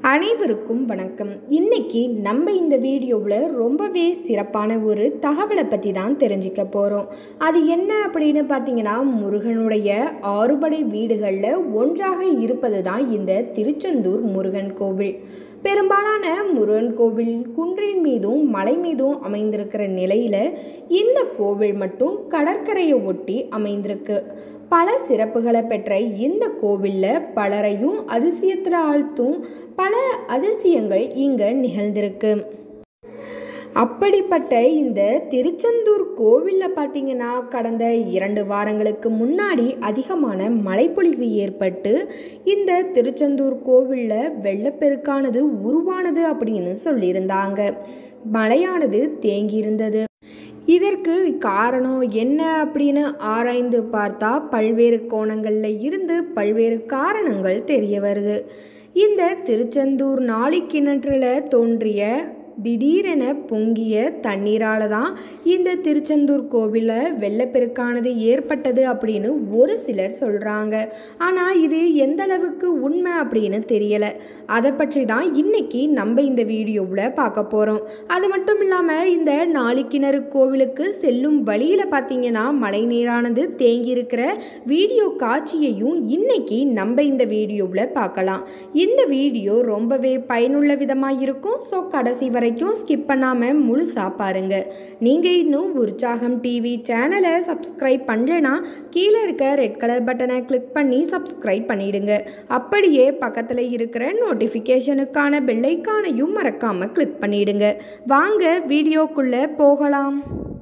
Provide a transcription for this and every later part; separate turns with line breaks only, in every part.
அனைவருக்கும் வணக்கம் இன்னைக்கு நம்ம இந்த வீடியோவில் ரொம்பவே சிறப்பான ஒரு தகவலை பற்றி தான் தெரிஞ்சுக்க போகிறோம் அது என்ன அப்படின்னு பார்த்தீங்கன்னா முருகனுடைய ஆறுபடை வீடுகளில் ஒன்றாக இருப்பது தான் இந்த திருச்செந்தூர் முருகன் கோவில் பெரும்பாலான முருகன் கோவில் குன்றின் மீதும் மலை மீதும் அமைந்திருக்கிற நிலையில் இந்த கோவில் மட்டும் கடற்கரையை ஒட்டி அமைந்திருக்கு பல சிறப்புகளை பெற்ற இந்த கோவிலில் பலரையும் அதிசயத்தில் ஆழ்த்தும் பல அதிசயங்கள் இங்கே நிகழ்ந்திருக்கு அப்படிப்பட்ட இந்த திருச்செந்தூர் கோவிலில் பார்த்தீங்கன்னா கடந்த இரண்டு வாரங்களுக்கு முன்னாடி அதிகமான மழைப்பொழிவு ஏற்பட்டு இந்த திருச்செந்தூர் கோவிலில் வெள்ளப்பெருக்கானது உருவானது அப்படின்னு சொல்லியிருந்தாங்க மழையானது தேங்கியிருந்தது இதற்கு காரணம் என்ன அப்படின்னு ஆராய்ந்து பார்த்தா பல்வேறு கோணங்களில் இருந்து பல்வேறு காரணங்கள் தெரிய வருது இந்த திருச்செந்தூர் நாளிக்கிணற்றில் தோன்றிய திடீரென பொங்கிய தண்ணீரால் தான் இந்த திருச்செந்தூர் கோவிலில் வெள்ளப்பெருக்கானது ஏற்பட்டது அப்படின்னு ஒரு சிலர் சொல்கிறாங்க ஆனால் இது எந்த அளவுக்கு உண்மை அப்படின்னு தெரியலை அதை பற்றி தான் இன்னைக்கு நம்ம இந்த வீடியோவில் பார்க்க போகிறோம் அது மட்டும் இல்லாமல் இந்த நாளிக்கிணறு கோவிலுக்கு செல்லும் வழியில் பார்த்தீங்கன்னா மழை நீரானது தேங்கியிருக்கிற வீடியோ காட்சியையும் இன்னைக்கு நம்ம இந்த வீடியோவில் பார்க்கலாம் இந்த வீடியோ ரொம்பவே பயனுள்ள விதமாக இருக்கும் ஸோ கடைசி வரைக்கும் ஸ்கிப் பண்ணாமல் முழுசாக பாருங்கள் நீங்கள் இன்னும் உற்சாகம் டிவி சேனலை சப்ஸ்கிரைப் பண்ணலைன்னா கீழே இருக்க ரெட் கலர் பட்டனை கிளிக் பண்ணி சப்ஸ்கிரைப் பண்ணிடுங்க அப்படியே பக்கத்தில் இருக்கிற நோட்டிஃபிகேஷனுக்கான பெல்லைக்கானையும் மறக்காமல் கிளிக் பண்ணிடுங்க வாங்க வீடியோக்குள்ளே போகலாம்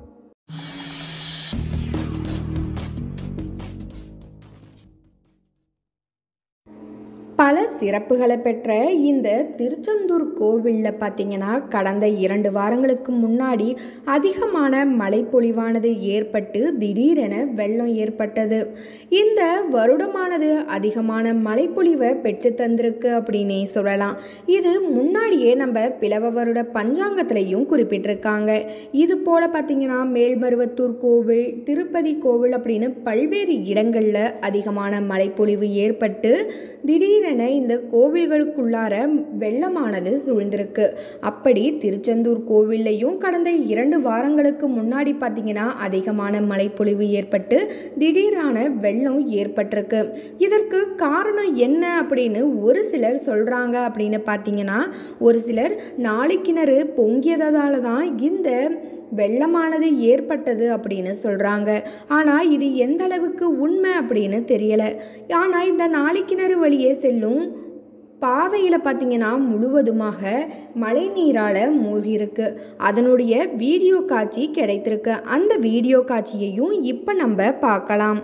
பல சிறப்புகளை பெற்ற இந்த திருச்செந்தூர் கோவிலில் பார்த்தீங்கன்னா கடந்த இரண்டு வாரங்களுக்கு முன்னாடி அதிகமான மழைப்பொழிவானது ஏற்பட்டு திடீரென வெள்ளம் ஏற்பட்டது இந்த வருடமானது அதிகமான மழைப்பொழிவை பெற்று தந்திருக்கு அப்படின்னே சொல்லலாம் இது முன்னாடியே நம்ம பிளவ வருட பஞ்சாங்கத்திலையும் குறிப்பிட்டிருக்காங்க இது போல் பார்த்தீங்கன்னா மேல்மருவத்தூர் கோவில் திருப்பதி கோவில் அப்படின்னு பல்வேறு இடங்களில் அதிகமான மழைப்பொழிவு ஏற்பட்டு திடீரென இந்த கோவில்களுக்குள்ளார வெள்ளமானது சூழ்ந்திருக்கு அப்படி திருச்செந்தூர் கோவில்லையும் கடந்த இரண்டு வாரங்களுக்கு முன்னாடி பார்த்தீங்கன்னா அதிகமான மழைப்பொழிவு ஏற்பட்டு திடீரான வெள்ளம் ஏற்பட்டிருக்கு இதற்கு காரணம் என்ன அப்படின்னு ஒரு சிலர் சொல்கிறாங்க அப்படின்னு பார்த்தீங்கன்னா ஒரு சிலர் நாளைக்கிணறு பொங்கியதால தான் இந்த வெள்ளமானது ஏற்பட்டது அப்படின்னு சொல்கிறாங்க ஆனால் இது எந்த அளவுக்கு உண்மை அப்படின்னு தெரியலை ஆனால் இந்த நாளைக்கிணறு வழியே செல்லும் பாதையில் பார்த்தீங்கன்னா முழுவதுமாக மழை நீரால் மூழ்கியிருக்கு அதனுடைய வீடியோ காட்சி கிடைத்திருக்கு அந்த வீடியோ காட்சியையும் இப்போ நம்ம பார்க்கலாம்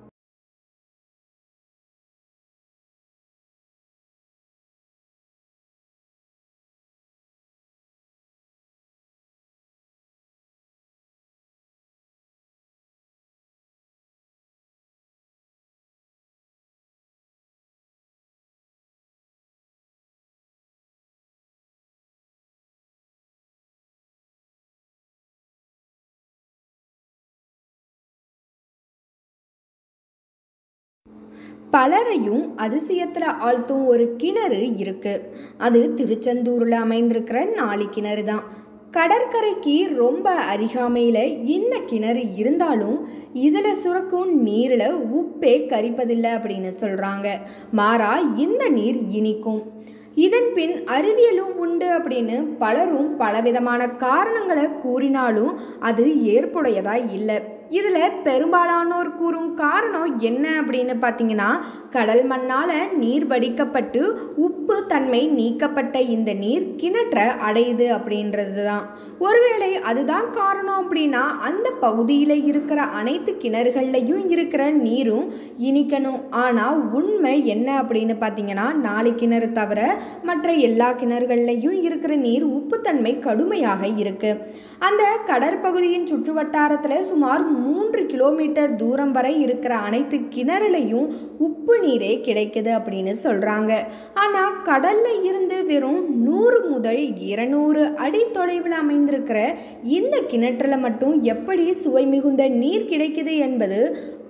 பலரையும் அதிசயத்தில் ஆழ்த்தும் ஒரு கிணறு இருக்கு அது திருச்செந்தூரில் அமைந்திருக்கிற நாலு கிணறு தான் கடற்கரைக்கு ரொம்ப அருகாமையில் இந்த கிணறு இருந்தாலும் இதில் சுரக்கும் நீரில் உப்பே கரிப்பதில்லை அப்படின்னு சொல்கிறாங்க மாறா இந்த நீர் இனிக்கும் இதன் பின் அறிவியலும் உண்டு அப்படின்னு பலரும் பலவிதமான காரணங்களை கூறினாலும் அது ஏற்புடையதா இல்லை இதில் பெரும்பாலானோர் கூறும் காரணம் என்ன அப்படின்னு பார்த்தீங்கன்னா கடல் மண்ணால் நீர் வடிக்கப்பட்டு உப்பு தன்மை நீக்கப்பட்ட இந்த நீர் கிணற்றை அடையுது அப்படின்றது தான் ஒருவேளை அதுதான் காரணம் அப்படின்னா அந்த பகுதியில் இருக்கிற அனைத்து கிணறுகள்லையும் இருக்கிற நீரும் இனிக்கணும் ஆனால் உண்மை என்ன அப்படின்னு பார்த்தீங்கன்னா நாலு கிணறு தவிர மற்ற எல்லா கிணறுகள்லையும் இருக்கிற நீர் உப்புத்தன்மை கடுமையாக இருக்கு அந்த கடற்பகுதியின் சுற்று வட்டாரத்தில் சுமார் மூன்று கிலோமீட்டர் தூரம் வரை இருக்கிற அனைத்து கிணறுலையும் உப்பு நீரே கிடைக்குது அப்படின்னு சொல்கிறாங்க ஆனால் கடலில் இருந்து வெறும் நூறு முதல் இருநூறு அடி தொலைவில் அமைந்திருக்கிற இந்த கிணற்றில் மட்டும் எப்படி சுவை மிகுந்த நீர் கிடைக்குது என்பது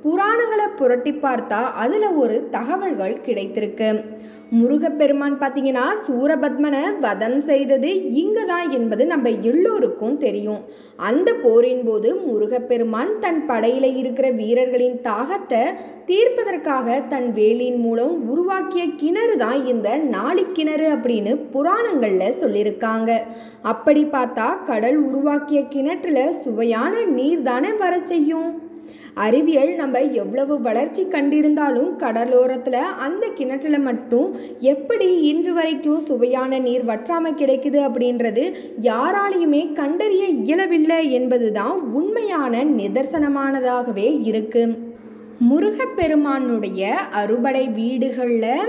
புராணங்களை புரட்டி பார்த்தா அதில் ஒரு தகவல்கள் கிடைத்திருக்கு முருகப்பெருமான் பார்த்தீங்கன்னா சூரபத்மனை வதம் செய்தது இங்கே தான் என்பது நம்ம எல்லோருக்கும் தெரியும் அந்த போரின் போது முருகப்பெருமான் தன் படையில் இருக்கிற வீரர்களின் தாகத்தை தீர்ப்பதற்காக தன் வேலின் மூலம் உருவாக்கிய கிணறு தான் இந்த நாளி கிணறு அப்படின்னு புராணங்களில் சொல்லியிருக்காங்க அப்படி பார்த்தா கடல் உருவாக்கிய கிணற்றுல சுவையான நீர் தானே வர செய்யும் அறிவியல் நம்ம எவ்வளவு வளர்ச்சி கண்டிருந்தாலும் கடலோரத்தில் அந்த கிணற்றுல மட்டும் எப்படி இன்று வரைக்கும் சுவையான நீர் வற்றாமல் கிடைக்குது அப்படின்றது யாராலையுமே கண்டறிய இயலவில்லை என்பதுதான் உண்மையான நிதர்சனமானதாகவே இருக்கு முருகப்பெருமானுடைய அறுபடை வீடுகளில்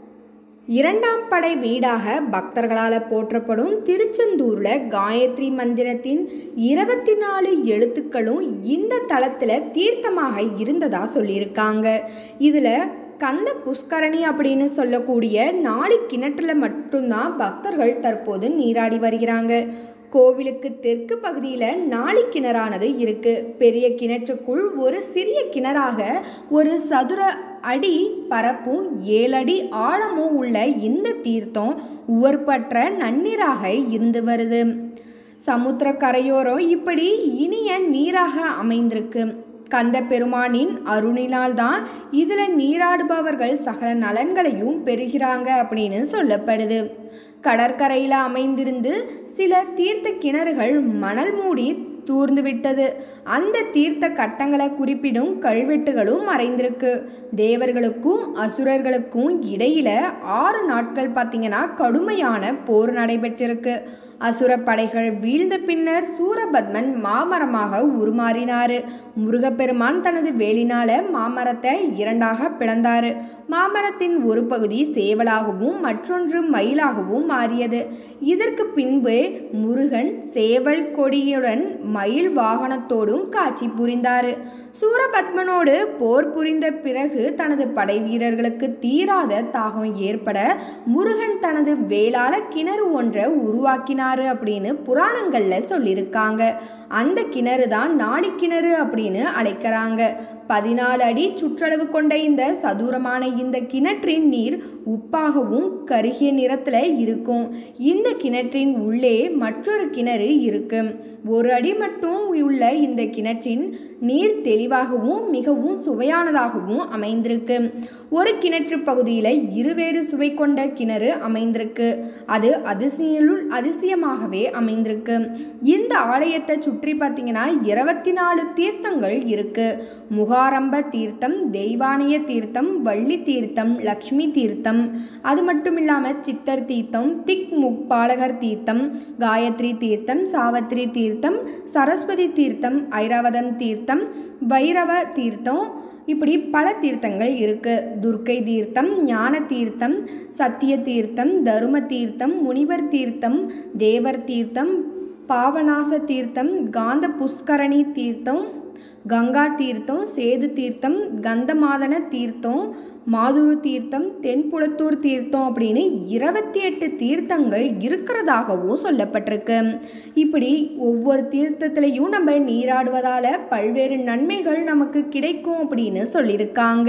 இரண்டாம் படை வீடாக பக்தர்களால் போற்றப்படும் திருச்செந்தூரில் காயத்ரி மந்திரத்தின் இருபத்தி நாலு எழுத்துக்களும் இந்த தளத்தில் தீர்த்தமாக இருந்ததாக சொல்லியிருக்காங்க இதில் கந்த புஷ்கரணி அப்படின்னு சொல்லக்கூடிய நாலு கிணற்றுல மட்டும்தான் பக்தர்கள் தற்போது நீராடி வருகிறாங்க கோவிலுக்கு தெற்கு பகுதியில் நாளி கிணறானது இருக்கு பெரிய கிணற்றுக்குள் ஒரு சிறிய கிணறாக ஒரு சதுர அடி பரப்பும் ஏழடி ஆழமும் உள்ள இந்த தீர்த்தம் உவர்பற்ற நன்னீராக இருந்து வருது சமுத்திர கரையோரம் இப்படி இனிய நீராக அமைந்திருக்கு கந்த பெருமானின் அருணினால் தான் இதில் நீராடுபவர்கள் சகல நலன்களையும் பெறுகிறாங்க அப்படின்னு சொல்லப்படுது கடற்கரையில் அமைந்திருந்து சில தீர்த்த கிணறுகள் மணல் மூடி தூர்ந்து விட்டது அந்த தீர்த்த கட்டங்களை குறிப்பிடும் கல்வெட்டுகளும் மறைந்திருக்கு தேவர்களுக்கும் அசுரர்களுக்கும் இடையில ஆறு நாட்கள் பார்த்தீங்கன்னா கடுமையான போர் நடைபெற்றிருக்கு அசுர படைகள் வீழ்ந்த பின்னர் சூரபத்மன் மாமரமாக உருமாறினார் முருகப்பெருமான் தனது வேலினால மாமரத்தை இரண்டாக பிளந்தார் மாமரத்தின் ஒரு பகுதி சேவலாகவும் மற்றொன்று மயிலாகவும் மாறியது இதற்கு பின்பு முருகன் சேவல் கொடியுடன் மயில் வாகனத்தோடும் காட்சி புரிந்தார் சூரபத்மனோடு போர் புரிந்த பிறகு தனது படை வீரர்களுக்கு தீராத தாகம் ஏற்பட முருகன் தனது வேளாள கிணறு ஒன்றை உருவாக்கினார் அப்படின்னு புராணங்களில் சொல்லியிருக்காங்க அந்த கிணறு தான் நாளி கிணறு அப்படின்னு அழைக்கிறாங்க பதினாலு அடி சுற்றளவு கொண்ட இந்த சதுரமான இந்த கிணற்றின் நீர் உப்பாகவும் கருகிய நிறத்தில் இருக்கும் இந்த கிணற்றின் உள்ளே மற்றொரு கிணறு இருக்கு ஒரு அடி மட்டும் உள்ள இந்த கிணற்றின் நீர் தெளிவாகவும் மிகவும் சுவையானதாகவும் அமைந்திருக்கு ஒரு கிணற்று பகுதியில் இருவேறு சுவை கொண்ட கிணறு அமைந்திருக்கு அது அதிசயலுள் அதிசயமாகவே அமைந்திருக்கு இந்த ஆலயத்தை சுற்றி பார்த்தீங்கன்னா இருபத்தி நாலு தீர்த்தங்கள் இருக்கு முகாரம்ப தீர்த்தம் தெய்வானிய தீர்த்தம் வள்ளி தீர்த்தம் லக்ஷ்மி தீர்த்தம் அது மட்டும் இல்லாமல் சித்தர் தீர்த்தம் திக் முப்பாலகர் தீர்த்தம் காயத்ரி தீர்த்தம் சாவத்ரி தீர்த்தம் சரஸ்வதி தீர்த்தம் ஐராவதம் தீர்த்தம் வைரவ தீர்த்தம் இப்படி பல தீர்த்தங்கள் இருக்கு துர்க்கை தீர்த்தம் ஞான தீர்த்தம் சத்திய தீர்த்தம் தரும தீர்த்தம் முனிவர் தீர்த்தம் தேவர் தீர்த்தம் பாவநாச தீர்த்தம் காந்த புஷ்கரணி தீர்த்தம் கங்கா தீர்த்தம் சேது தீர்த்தம் கந்தமாதன தீர்த்தம் மாதுரு தீர்த்தம் தென்புலத்தூர் தீர்த்தம் அப்படின்னு இருபத்தி எட்டு தீர்த்தங்கள் இருக்கிறதாகவும் சொல்லப்பட்டிருக்கு இப்படி ஒவ்வொரு தீர்த்தத்திலையும் நம்ம நீராடுவதால் பல்வேறு நன்மைகள் நமக்கு கிடைக்கும் அப்படின்னு சொல்லியிருக்காங்க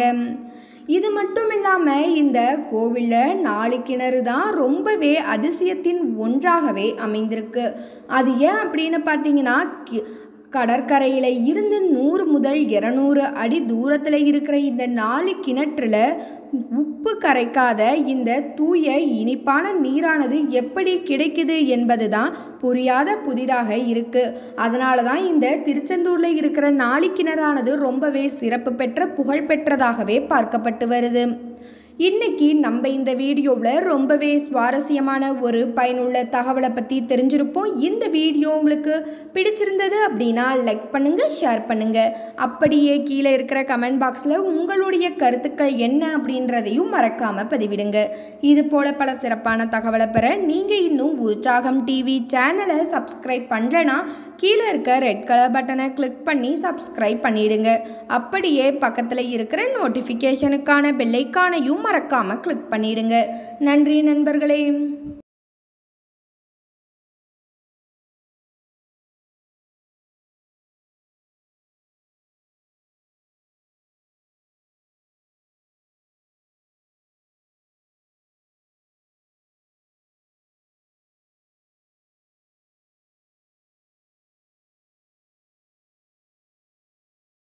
இது மட்டும் இல்லாமல் இந்த கோவிலில் நாலு கிணறு தான் ரொம்பவே அதிசயத்தின் ஒன்றாகவே அமைந்திருக்கு அது ஏன் அப்படின்னு பார்த்தீங்கன்னா கி- கடற்கரையில் இருந்து நூறு முதல் இரநூறு அடி தூரத்தில் இருக்கிற இந்த நாலு கிணற்றுல உப்பு கரைக்காத இந்த தூய இனிப்பான நீரானது எப்படி கிடைக்குது என்பது தான் புரியாத புதிராக இருக்கு அதனால தான் இந்த திருச்செந்தூரில் இருக்கிற நாலு கிணறானது ரொம்பவே சிறப்பு பெற்ற புகழ் பெற்றதாகவே பார்க்கப்பட்டு வருது இன்னைக்கு நம்ம இந்த வீடியோவில் ரொம்பவே சுவாரஸ்யமான ஒரு பயனுள்ள தகவலை பற்றி தெரிஞ்சிருப்போம் இந்த வீடியோ உங்களுக்கு பிடிச்சிருந்தது அப்படின்னா லைக் பண்ணுங்கள் ஷேர் பண்ணுங்கள் அப்படியே கீழே இருக்கிற கமெண்ட் பாக்ஸில் உங்களுடைய கருத்துக்கள் என்ன அப்படின்றதையும் மறக்காமல் பதிவிடுங்க இது போல பல சிறப்பான தகவலை பெற நீங்கள் இன்னும் உற்சாகம் டிவி சேனலை சப்ஸ்கிரைப் பண்ணலனா கீழே இருக்க ரெட் கலர் பட்டனை கிளிக் பண்ணி சப்ஸ்கிரைப் பண்ணிடுங்க அப்படியே பக்கத்தில் இருக்கிற நோட்டிஃபிகேஷனுக்கான பெல்லைக்கானையும் மறக்காமல் கிளிக் பண்ணிடுங்க நன்றி நண்பர்களே